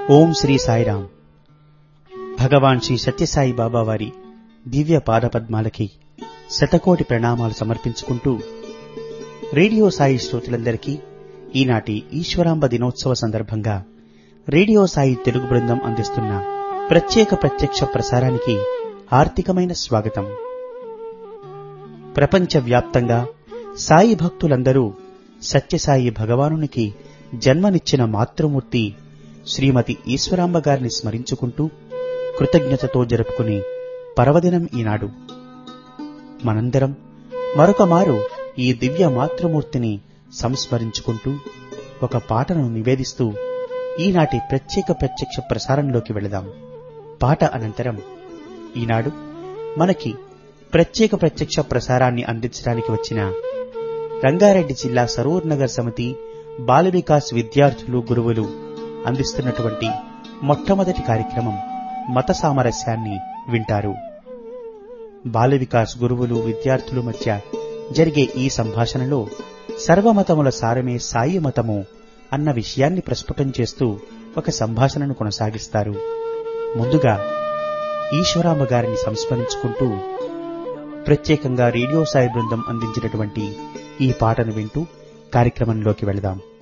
ఓం శ్రీ సాయిరాం భగవాన్ శ్రీ సత్యసాయి బాబా వారి దివ్య పాదపద్మాలకి శతకోటి ప్రణామాలు సమర్పించుకుంటూ రేడియో సాయి శ్రోతలందరికీ ఈనాటి ఈశ్వరాంబ దినోత్సవ సందర్భంగా రేడియో సాయి తెలుగు బృందం అందిస్తున్న ప్రత్యేక ప్రత్యక్ష ప్రసారానికి ఆర్థికమైన స్వాగతం ప్రపంచవ్యాప్తంగా సాయి భక్తులందరూ సత్యసాయి భగవానునికి జన్మనిచ్చిన మాతృమూర్తి శ్రీమతి ఈశ్వరాంబ గారిని స్మరించుకుంటూ కృతజ్ఞతతో జరుపుకునే పర్వదినం ఈనాడు మనందరం మరొక మారు ఈ దివ్య మాతృమూర్తిని సంస్మరించుకుంటూ ఒక పాటను నివేదిస్తూ ఈనాటి ప్రత్యేక ప్రత్యక్ష ప్రసారంలోకి వెళదాం పాట అనంతరం ఈనాడు మనకి ప్రత్యేక ప్రత్యక్ష ప్రసారాన్ని అందించడానికి వచ్చిన రంగారెడ్డి జిల్లా సరూర్ నగర్ సమితి బాల వికాస్ విద్యార్థులు గురువులు అందిస్తున్నటువంటి మొట్టమొదటి కార్యక్రమం మత సామరస్యాన్ని వింటారు బాల వికాస్ గురువులు విద్యార్థుల మధ్య జరిగే ఈ సంభాషణలో సర్వమతముల సారమే సాయి మతము అన్న విషయాన్ని ప్రస్ఫుటం చేస్తూ ఒక సంభాషణను కొనసాగిస్తారు ముందుగా ఈశ్వరాంబ గారిని సంస్మరించుకుంటూ ప్రత్యేకంగా రేడియో సాయి బృందం అందించినటువంటి ఈ పాటను వింటూ కార్యక్రమంలోకి వెళదాం